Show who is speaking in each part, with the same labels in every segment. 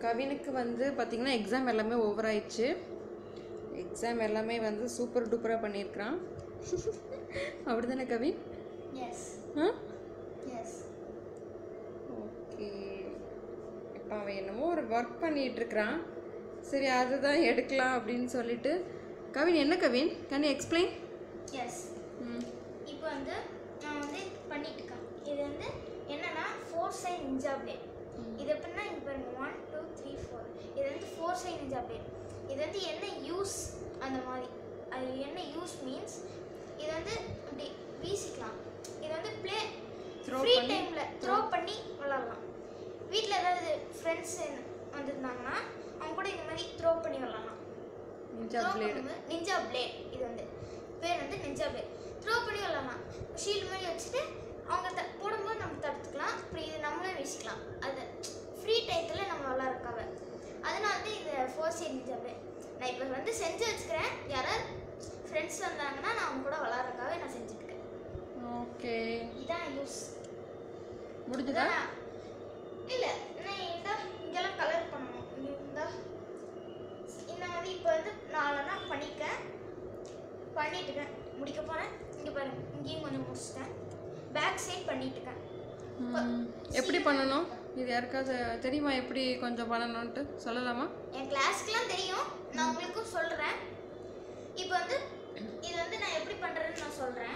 Speaker 1: கவினுக்கு வந்து பார்த்திங்கன்னா எக்ஸாம் எல்லாமே ஓவர் ஆயிடுச்சு எக்ஸாம் எல்லாமே வந்து சூப்பர் டூப்பராக பண்ணியிருக்கிறான் அப்படி தானே Kavin
Speaker 2: yes
Speaker 1: ah
Speaker 2: yes
Speaker 1: okay இப்போ அவன் என்னமோ ஒரு ஒர்க் பண்ணிகிட்ருக்கிறான் சரி அதுதான் எடுக்கலாம் அப்படின்னு சொல்லிட்டு கவின் என்ன Kavin can you explain
Speaker 2: yes இப்போ வந்து நான் வந்து பண்ணிட்டு இருக்கேன் இது வந்து என்னன்னா ஃபோர் சைன் நிஞ்சா பிளேட் இது எப்படின்னா இங்கே பாருங்க ஒன் டூ த்ரீ ஃபோர் இது வந்து ஃபோர் சைன் நிஞ்சா பிளேட் இது வந்து என்ன யூஸ் அந்த மாதிரி அது என்ன யூஸ் மீன்ஸ் இது வந்து இப்படி வீசிக்கலாம் இது வந்து ப்ளே
Speaker 1: Throw
Speaker 2: ஃப்ரீ
Speaker 1: பண்ணி-
Speaker 2: டைமில் த்ரோ பண்ணி விளாட்லாம் வீட்டில் ஏதாவது ஃப்ரெண்ட்ஸ் வந்திருந்தாங்கன்னா அவங்க கூட இந்த மாதிரி த்ரோ பண்ணி விளாட்லாம்
Speaker 1: நிஞ்சா
Speaker 2: த்ரோ
Speaker 1: பிளேடு
Speaker 2: பண்ணும்போது நிஞ்சா பிளேட் இது வந்து பேர் வந்து நிஞ்சா பிளேட் த்ரோ பண்ணி விளாட்லாம் ஷீல்டு மாதிரி வச்சுட்டு அவங்க த போடும்போது நம்ம தடுத்துக்கலாம் அப்புறம் இது நம்மளே வீசிக்கலாம் அது ஃப்ரீ டயத்தில் நம்ம விளாட்றக்காக அதனால தான் இது ஃபோர் சைட் நிஞ்சா பிளேட் நான் இப்போ வந்து செஞ்சு வச்சுக்கிறேன் யாராவது ஃப்ரெண்ட்ஸ் வந்தாங்கன்னா நான் அவங்க கூட விளாட்றக்காக நான் செஞ்சுட்டு இருக்கேன்
Speaker 1: ஓகே
Speaker 2: இதான் யூஸ்
Speaker 1: முடிஞ்சதா
Speaker 2: இல்லை நான் இந்த இங்கெல்லாம் கலர் பண்ணணும் இங்க இருந்தா இந்த மாதிரி இப்போ வந்து நாலனா பண்ணிட்டேன் பண்ணிட்டுருக்கேன் முடிக்க போகிறேன் இங்கே பாருங்க இங்கேயும் கொஞ்சம் முடிச்சிட்டேன் பேக் சைட் பண்ணிட்டுருக்கேன்
Speaker 1: ம், எப்படி பண்ணணும் இது யாருக்காவது தெரியுமா எப்படி கொஞ்சம் பண்ணணும்ன்ட்டு சொல்லலாமா
Speaker 2: என் கிளாஸ்க்குலாம் தெரியும் நான் உங்களுக்கும் சொல்கிறேன் இப்போ வந்து இது வந்து நான் எப்படி பண்ணுறேன்னு நான் சொல்கிறேன்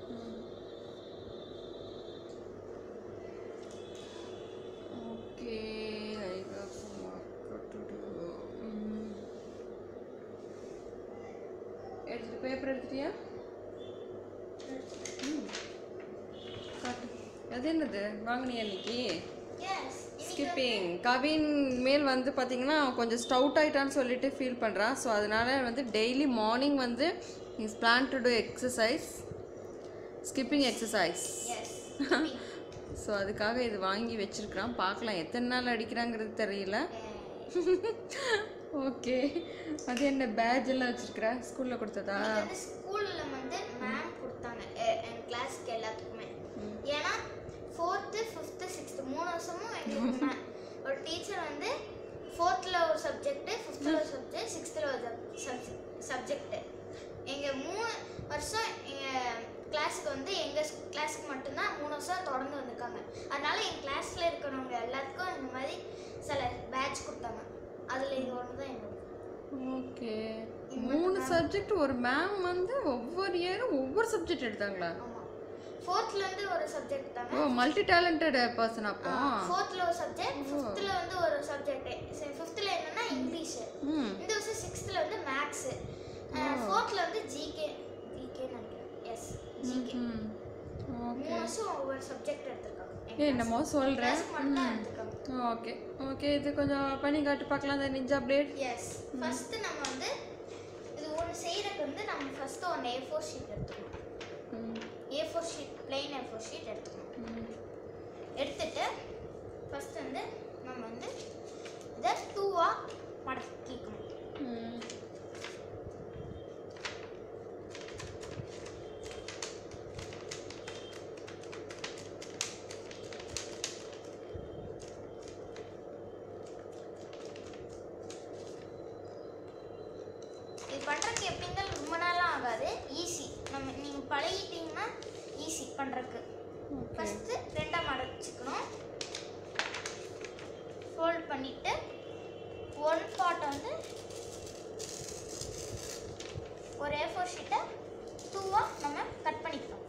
Speaker 1: okay I got some work to do. ம். எடுத்துட்டு பேப்பர் எடுத்துட்டியா ம். காட்டு அது என்னது வாங்கினியா இன்னைக்கு
Speaker 2: எஸ்
Speaker 1: ஸ்கிப்பிங் கவின் மேல் வந்து பார்த்தீங்கன்னா அவன் கொஞ்சம் ஸ்டவுட் ஆயிட்டான்னு சொல்லிட்டு ஃபீல் பண்ணுறான் ஸோ அதனால வந்து டெய்லி மார்னிங் வந்து is plan to do exercise skipping exercise
Speaker 2: yes
Speaker 1: so அதுக்காக இது வாங்கி வச்சிருக்கிறான் பார்க்கலாம் எத்தனை நாள் அடிக்கிறாங்கிறது தெரியல ஓகே அது என்ன பேட்ச் எல்லாம் வச்சிருக்கிற ஸ்கூலில் கொடுத்ததா
Speaker 2: இது வந்து ஸ்கூல்ல வந்து மேம் கொடுத்தாங்க எ- என் கிளாஸ்க்கு எல்லாத்துக்குமே ஏன்னா ஃபோர்த்து ஃபிஃப்த்து சிக்ஸ்த்து மூணு வருஷமும் எங்களுக்கு ma- ஒரு டீச்சர் வந்து ஃபோர்த்தில் ஒரு சப்ஜெக்ட்டு ஃபிஃப்த்தில் ஒரு சப்ஜெக்ட் சிக்ஸ்த்தில் ஒரு சப்ஜெக்ட்டு எங்கள் மூணு வருஷம் எங்கள் கிளாஸுக்கு வந்து எங்கள் கிளாஸுக்கு மட்டும்தான் மூணு வருஷம் தொடர்ந்து வந்திருக்காங்க அதனால எங்கள் கிளாஸில் இருக்கிறவங்க எல்லாத்துக்கும் இந்த மாதிரி சில பேட்ச் கொடுத்தாங்க அதில் இது ஒன்று தான் எங்களுக்கு
Speaker 1: ஓகே மூணு சப்ஜெக்ட் ஒரு மேம் வந்து ஒவ்வொரு இயரும் ஒவ்வொரு சப்ஜெக்ட் எடுத்தாங்களா
Speaker 2: ஆமாம் ஃபோர்த்லேருந்து ஒரு சப்ஜெக்ட் தாங்க
Speaker 1: ஓ மல்டி டேலண்டட் பர்சன் அப்போ
Speaker 2: ஃபோர்த்தில் ஒரு சப்ஜெக்ட் ஃபிஃப்த்தில் வந்து ஒரு சப்ஜெக்ட் ஃபிஃப்த்தில் என்னன்னா இங்கிலீஷு
Speaker 1: ம்
Speaker 2: இந்த வருஷம் சிக்ஸ்த்தில் வந்து மேக்ஸு ஃபோர்த்தில் வந்து ஜிகே ஜிகே நினைக்கிறேன் எஸ் ஜிகே
Speaker 1: ம் ஓகே
Speaker 2: மூணு வருஷம் ஒவ்வொரு சப்ஜெக்ட் எடுத்திருக்காங்க எங்க
Speaker 1: ஏ என்னமோ சொல்கிறேன்
Speaker 2: class மட்டும் தான் எடுத்திருக்காங்க
Speaker 1: ஓகே ஓகே இது கொஞ்சம் பண்ணி காட்டு பார்க்கலாம் இந்த நிஞ்சா பிளேட்
Speaker 2: எஸ் ஃபஸ்ட்டு நம்ம வந்து இது ஒன்று செய்கிறதுக்கு வந்து நம்ம ஃபஸ்ட்டு ஒன்று ஏ ஃபோர் ஷீட் எடுத்துக்கணும் A four sheet plain A four sheet எடுத்துக்கணும் எடுத்துட்டு ஃபஸ்ட் வந்து நம்ம வந்து இதை டூவாக மடக்கிக்கணும் இது பண்ணுறதுக்கு எப்படி இருந்தாலும் ரொம்ப நாளாக ஆகாது ஈஸி நம்ம நீங்கள் பழகிட்டீங்கன்னா ஈஸி பண்ணுறதுக்கு ஃபஸ்ட்டு ரெண்டாக மடச்சிக்கணும் ஃபோல்ட் பண்ணிவிட்டு ஒன் பார்ட்டை வந்து ஒரு ஏ ஃபோர் ஷீட்டை டூவாக நம்ம கட் பண்ணிக்கணும்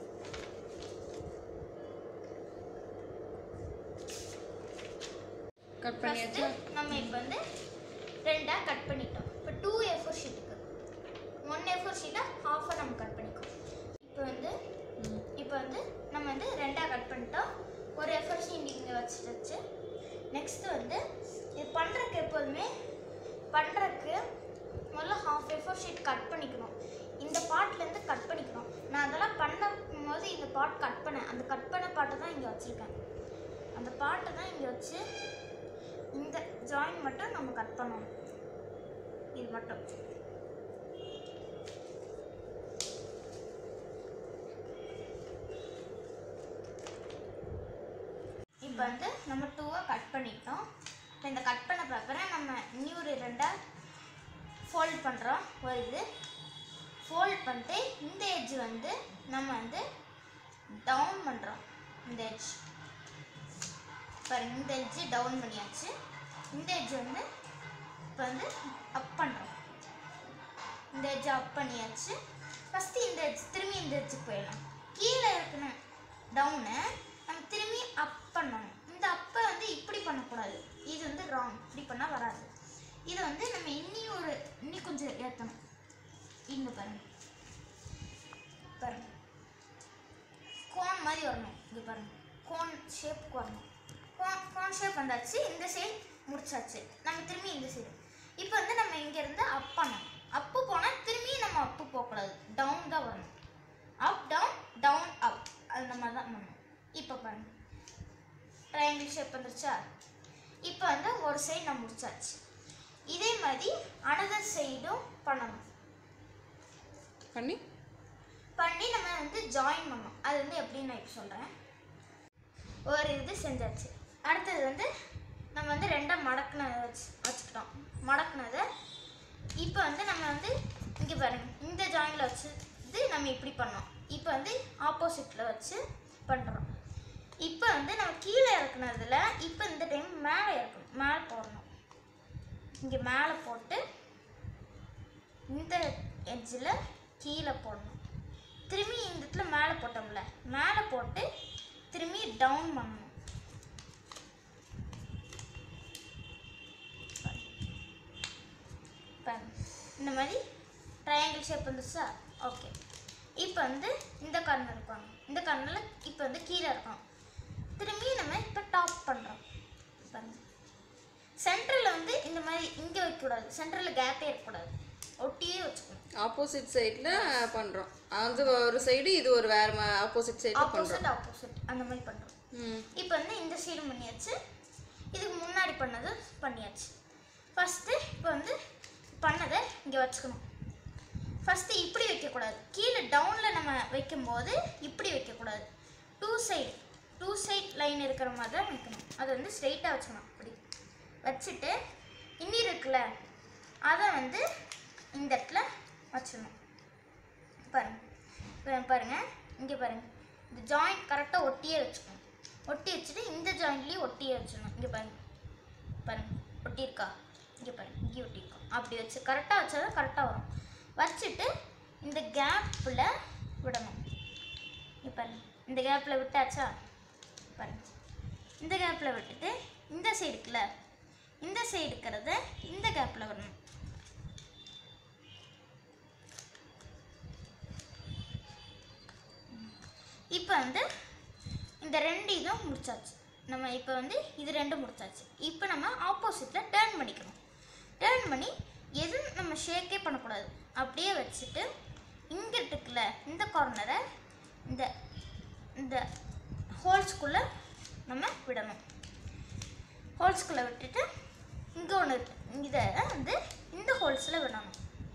Speaker 1: கட்
Speaker 2: ஃபஸ்ட்டு
Speaker 1: பண்ணியாச்சா
Speaker 2: நம்ம இப்போ வந்து ரெண்டாக கட் பண்ணிட்டோம் இப்போ டூ ஏ ஃபோர் ஷீட்டுக்கு ஒன் ஏ ஃபோர் ஷீட்டை ஹாஃபாக நம்ம கட் பண்ணிக்கோம் இப்போ வந்து
Speaker 1: ம்.
Speaker 2: இப்போ வந்து நம்ம வந்து ரெண்டாக கட் பண்ணிட்டோம் ஒரு ஏ ஃபோர் ஷீட் இங்கே வச்சுட்டு நெக்ஸ்ட்டு வந்து இது பண்ணுறதுக்கு எப்போதுமே பண்ணுறதுக்கு முதல்ல half A four sheet cut பண்ணிக்கணும் இந்த பார்ட்லேருந்து கட் பண்ணிக்கணும் நான் அதெல்லாம் பண்ணும்போது இந்த பார்ட் கட் பண்ணேன் அந்த கட் பண்ண பார்ட்டை தான் இங்கே வச்சுருக்கேன் அந்த பார்ட்டை தான் இங்கே வச்சு இந்த ஜாயின் மட்டும் நம்ம கட் பண்ணணும் இது மட்டும் இப்போ வந்து நம்ம டூவை கட் பண்ணிட்டோம் இப்போ இப்போ இந்த கட் பண்ண பேப்பரை நம்ம இன்னொரு ரெண்டாக ஃபோல்ட் பண்ணுறோம் ஒரு இது ஃபோல்ட் பண்ணிட்டு இந்த எட்ஜ் வந்து நம்ம வந்து டவுன் பண்ணுறோம் இந்த எட்ஜ் பாருங்க இந்த எட்ஜ் டவுன் பண்ணியாச்சு இந்த எட்ஜ் வந்து இப்போ வந்து அப் பண்ணுறோம் இந்த எட்ஜ் அப் பண்ணியாச்சு ஃபஸ்ட்டு இந்த எட்ஜ் திரும்பி இந்த எட்ஜுக்கு போயிடலாம் கீழே இருக்கணும் டவுனு நம்ம திரும்பி அப் பண்ணணும் இந்த அப்பை வந்து இப்படி பண்ணக்கூடாது இது வந்து ராங் இப்படி பண்ணால் வராது இதை வந்து நம்ம இன்னி ஒரு இன்னி கொஞ்சம் ஏற்றணும் இங்கே பாருங்க பாருங்க கோன் மாதிரி வரணும் இங்கே பாருங்க கோன் ஷேப்புக்கு வரணும் கோன் கோன் ஷேப் வந்தாச்சு இந்த சைடு முடிச்சாச்சு நம்ம திரும்பி இந்த சைடு இப்போ வந்து நம்ம இங்கேருந்து அப் பண்ணணும் அப்பு போனால் திரும்பி நம்ம அப்பு போகக்கூடாது டவுன் தான் வரணும் அப் டவுன் டவுன் அப் அந்த மாதிரி தான் பண்ணணும் இப்போ பாருங்க ட்ரையாங்கிள் ஷேப் வந்துருச்சா இப்போ வந்து ஒரு சைடு நான் முடிச்சாச்சு இதே மாதிரி அனதர் சைடும் பண்ணணும்
Speaker 1: பண்ணி
Speaker 2: பண்ணி நம்ம வந்து ஜாயின் பண்ணோம் அது வந்து எப்படின்னு நான் இப்போ சொல்கிறேன் ஒரு இது செஞ்சாச்சு அடுத்தது வந்து நம்ம வந்து ரெண்டாக மடக்குனதை வச்சு வச்சுக்கிட்டோம் மடக்குனதை இப்போ வந்து நம்ம வந்து இங்கே பாருங்க இந்த ஜாயினில் வச்சு இது நம்ம இப்படி பண்ணோம் இப்போ வந்து ஆப்போசிட்டில் வச்சு பண்ணுறோம் இப்போ வந்து நம்ம கீழே இறக்குனதுல இப்போ இந்த டைம் மேலே இறக்கணும் மேலே போடணும் இங்கே மேலே போட்டு இந்த எட்ஜில் கீழே போடணும் திரும்பி இந்த இடத்துல மேலே போட்டோம்ல மேலே போட்டு திரும்பி டவுன் பண்ணணும் பாருங்க. இந்த மாதிரி ட்ரையாங்கிள் ஷேப் வந்துச்சா ஓகே இப்போ வந்து இந்த கார்னர் இருப்பாங்க இந்த கார்னரில் இப்போ வந்து கீழே இருக்கும் திரும்பி நம்ம இப்போ டாப் பண்ணுறோம் பாருங்க சென்டரில் வந்து இந்த மாதிரி இங்கே வைக்கக்கூடாது சென்டரில் கேப்பே இருக்கக்கூடாது ஒட்டியே வச்சுக்கணும்
Speaker 1: ஆப்போசிட் சைடில் பண்ணுறோம் அது ஒரு சைடு இது ஒரு வேறு ஆப்போசிட் சைடில் பண்ணுறோம்
Speaker 2: ஆப்போசிட் ஆப்போசிட் அந்த மாதிரி பண்ணுறோம்
Speaker 1: ம்
Speaker 2: இப்போ வந்து இந்த சைடு பண்ணியாச்சு இதுக்கு முன்னாடி பண்ணது பண்ணியாச்சு ஃபஸ்ட்டு இப்போ வந்து பண்ணதை இங்கே வச்சுக்கணும் ஃபஸ்ட்டு இப்படி வைக்கக்கூடாது கீழே டவுனில் நம்ம வைக்கும்போது இப்படி வைக்கக்கூடாது two side two side line இருக்கிற மாதிரி தான் வைக்கணும் அதை வந்து ஸ்ட்ரெயிட்டாக வச்சுக்கணும் இப்படி வச்சுட்டு இன்னி இருக்குல்ல அதை வந்து இந்த இடத்துல வச்சிடணும் பாருங்க இப்போ பாருங்க இங்கே பாருங்க இந்த ஜாயிண்ட் கரெக்டாக ஒட்டியே வச்சுக்கணும் ஒட்டி வச்சுட்டு இந்த ஜாயிண்ட்லேயும் ஒட்டியே வச்சிடணும் இங்கே பாருங்க பாருங்க ஒட்டியிருக்கா இங்கே பாருங்க இங்கே ஒட்டியிருக்கோம் அப்படி வச்சு கரெக்டாக வச்சா தான் கரெக்டாக வரும் வச்சுட்டு இந்த கேப்பில் விடணும் இங்கே பாருங்க இந்த கேப்பில் விட்டாச்சா பாருங்க இந்த கேப்பில் விட்டுட்டு இந்த சைடு இருக்குல்ல இந்த சைடு இருக்கிறத இந்த கேப்பில் வரணும் இப்போ வந்து இந்த ரெண்டு இதுவும் முடிச்சாச்சு நம்ம இப்போ வந்து இது ரெண்டும் முடிச்சாச்சு இப்போ நம்ம ஆப்போசிட்டில் டேர்ன் பண்ணிக்கணும் டேர்ன் பண்ணி எதுவும் நம்ம ஷேக்கே பண்ணக்கூடாது அப்படியே வச்சுட்டு இங்கே இருக்குல்ல இந்த கார்னரை இந்த இந்த ஹோல்ஸ்குள்ளே நம்ம விடணும் ஹோல்ஸ்குள்ளே விட்டுட்டு இங்கே ஒன்று இருக்கு இதை வந்து இந்த ஹோல்ஸில் விடணும்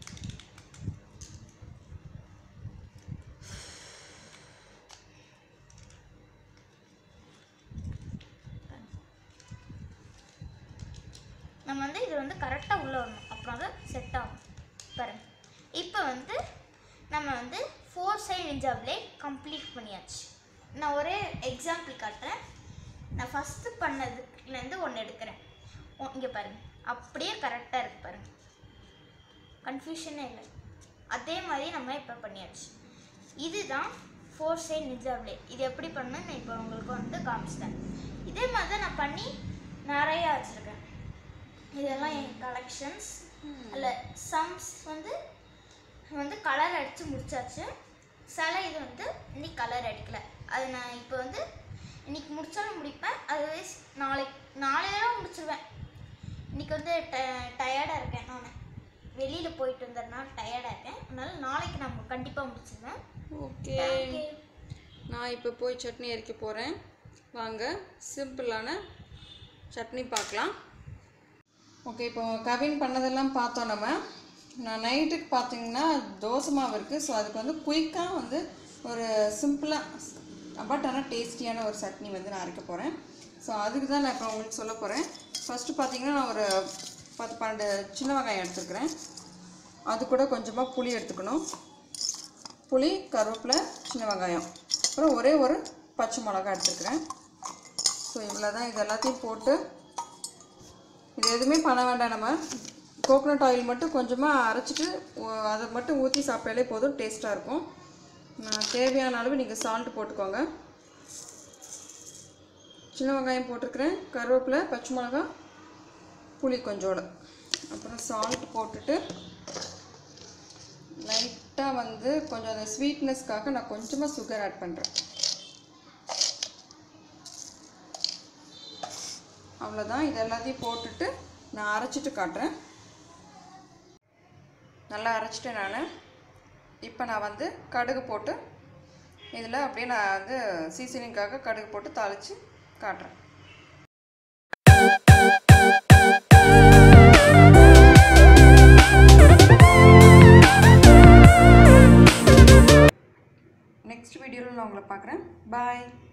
Speaker 2: நம்ம வந்து இது வந்து கரெக்டாக உள்ளே வரணும் அப்புறம் தான் செட் ஆகும் பாருங்க இப்போ வந்து நம்ம வந்து four side ninja blade complete பண்ணியாச்சு நான் ஒரே எக்ஸாம்பிள் காட்டுறேன் நான் ஃபஸ்ட்டு பண்ணதுலேருந்து ஒன்று எடுக்கிறேன் இங்கே பாருங்க அப்படியே கரெக்டாக இருக்கு பாருங்க கன்ஃபியூஷனே இல்லை அதே மாதிரி நம்ம இப்போ பண்ணியாச்சு இதுதான் ஃபோர் சைடு நிஜா பிளேட் இது எப்படி பண்ணணும்னு நான் இப்போ உங்களுக்கு வந்து காமிச்சிட்டேன் இதே மாதிரி தான் நான் பண்ணி நிறையா வச்சுருக்கேன் இதெல்லாம் என் கலெக்ஷன்ஸ் அதில் சம்ஸ் வந்து வந்து கலர் அடித்து முடிச்சாச்சு சில இது வந்து இன்னைக்கு கலர் அடிக்கல அது நான் இப்போ வந்து இன்னைக்கு முடிச்சாலும் முடிப்பேன் அதுவே நாளைக்கு நாளையெல்லாம் முடிச்சிருவேன் இன்னைக்கு வந்து டயர்டாக இருக்கேன் நான் வெளியில் போயிட்டு வந்ததுனால டயர்டாக இருக்கேன் அதனால நாளைக்கு நான் கண்டிப்பாக முடிச்சிருவேன்
Speaker 1: ஓகே
Speaker 2: Thank you.
Speaker 1: நான் இப்போ போய் சட்னி அரைக்க போகிறேன் வாங்க சிம்பிளான சட்னி பார்க்கலாம் ஓகே இப்போ கவின் பண்ணதெல்லாம் பார்த்தோம் நம்ம நான் நைட்டுக்கு பார்த்தீங்கன்னா தோசை மாவு இருக்குது ஸோ அதுக்கு வந்து குயிக்காக வந்து ஒரு சிம்பிளாக பட் ஆனால் டேஸ்டியான ஒரு சட்னி வந்து நான் அரைக்க போகிறேன் ஸோ அதுக்கு தான் நான் இப்போ உங்களுக்கு சொல்ல போகிறேன் ஃபஸ்ட்டு பார்த்தீங்கன்னா நான் ஒரு பத்து பன்னெண்டு சின்ன வெங்காயம் எடுத்துருக்கிறேன் அது கூட கொஞ்சமாக புளி எடுத்துக்கணும் புளி கருவேப்பிலை சின்ன வெங்காயம் அப்புறம் ஒரே ஒரு பச்சை மிளகா எடுத்துருக்கிறேன் ஸோ இவ்வளோ தான் இது எல்லாத்தையும் போட்டு இது எதுவுமே பண்ண வேண்டாம் நம்ம கோகனட் ஆயில் மட்டும் கொஞ்சமாக அரைச்சிட்டு ஒ- அதை மட்டும் ஊற்றி சாப்பிட்டாலே போதும் டேஸ்ட்டாக இருக்கும் நான் தேவையான அளவு நீங்கள் சால்ட் போட்டுக்கோங்க சின்ன வெங்காயம் போட்டிருக்கிறேன் கருவேப்பிலை பச்சை மிளகா புளி கொஞ்சோட அப்புறம் சால்ட் போட்டுட்டு லைட்டாக வந்து கொஞ்சம் அந்த ஸ்வீட்னஸ்க்காக நான் கொஞ்சமாக சுகர் ஆட் பண்ணுறேன் அவ்வளோதான் இது எல்லாத்தையும் போட்டுட்டு நான் அரைச்சிட்டு காட்டுறேன் நல்லா அரைச்சிட்டேன் நான் இப்போ நான் வந்து கடுகு போட்டு இதில் அப்படியே நான் வந்து சீசனிங்காக கடுகு போட்டு தாளித்து காட்டுறேன் நெக்ஸ்ட் வீடியோவில் நான் உங்களை பார்க்குறேன் பாய்